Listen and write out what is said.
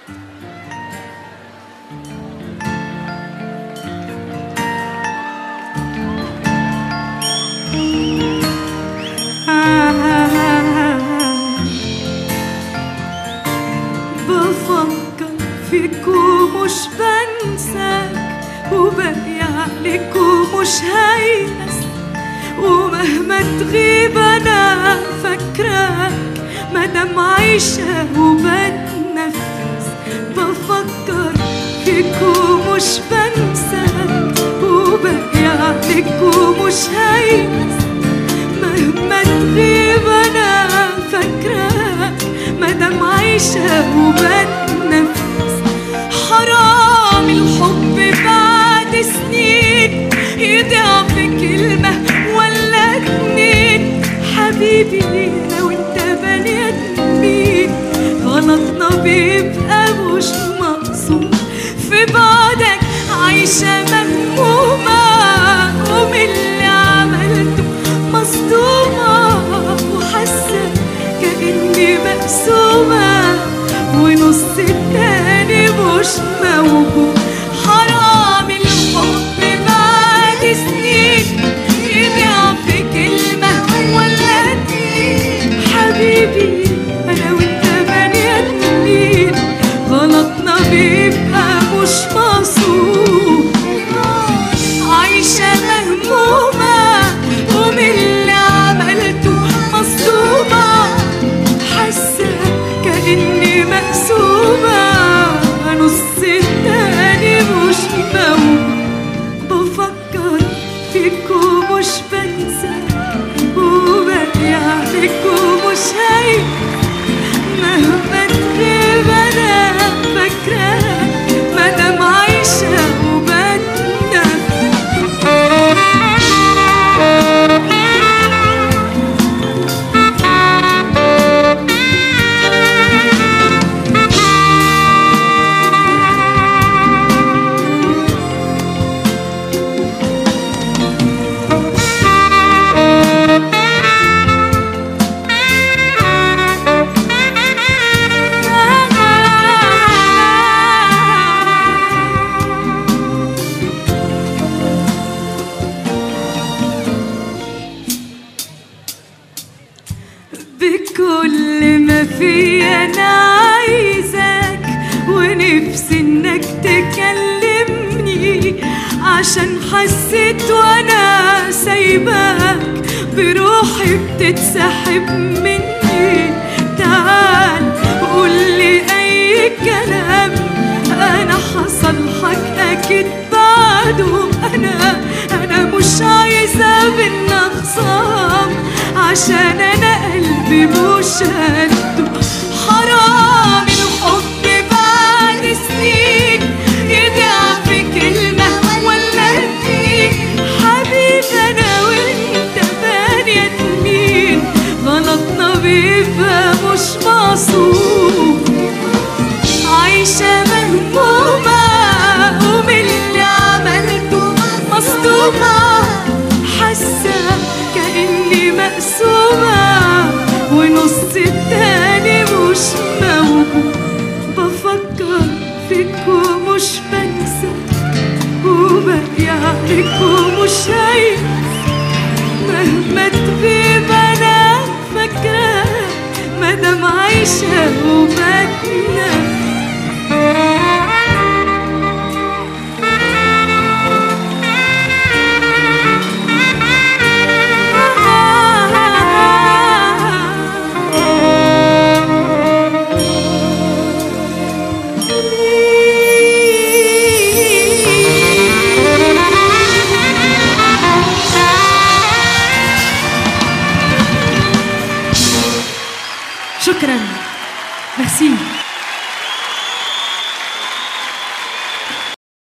بفكر فيك ومش بنساك وباقي عليك ومش هيأس ومهما تغيب انا فاكراك مادام عايشة وبتنفس بفكر فيك ومش بنساك وباقي عليك ومش هيأس مهما تغيب انا فاكراك مادام عايشة وبتنفس حرام الحب بعد سنين يضيع في كلمة ولا اتنين حبيبي لو انت بني ادمين غلطنا بيبقى مش مقصود في بعدك عايشة مهمومة ومن اللي عملته مصدومة وحاسة كأني مقسومة ونص التاني مش موجود حرام الحب بعد سنين يضيع في كلمة ولا اتنين حبيبي أنا وأنت بني آدمين غلطنا بيبقى مش مقصود عايشة مهمومة ومن اللي عملته مصدومة حاسة كأني مقسومة نص التاني مش موجود بفكر فيك ومش بنسى وباقي عليك ومش هيك مهما تغيب انا فاكراك مادام عايشة بكل ما في انا عايزك ونفسي انك تكلمني عشان حسيت وانا سايباك بروحي بتتسحب مني تعال قولي اي كلام انا حصل حك اكيد بعده انا انا مش عايزه بينا خصام عشان انا قلبي مش قده حرام الحب بعد سنين يضيع في كلمة ولا اتنين حبيبي انا وانت بني ادمين غلطنا بيبقى مش مقصود عايشة مهمومة ومن اللي عملته مصدومة حاسة كأني مقسومة ونص التاني مش موجود بفكر فيك ومش بنسى وباقي عليك ومش شايف مهما تغيب انا فاكراك مادام عايشة وبتنام شكرا ميرسي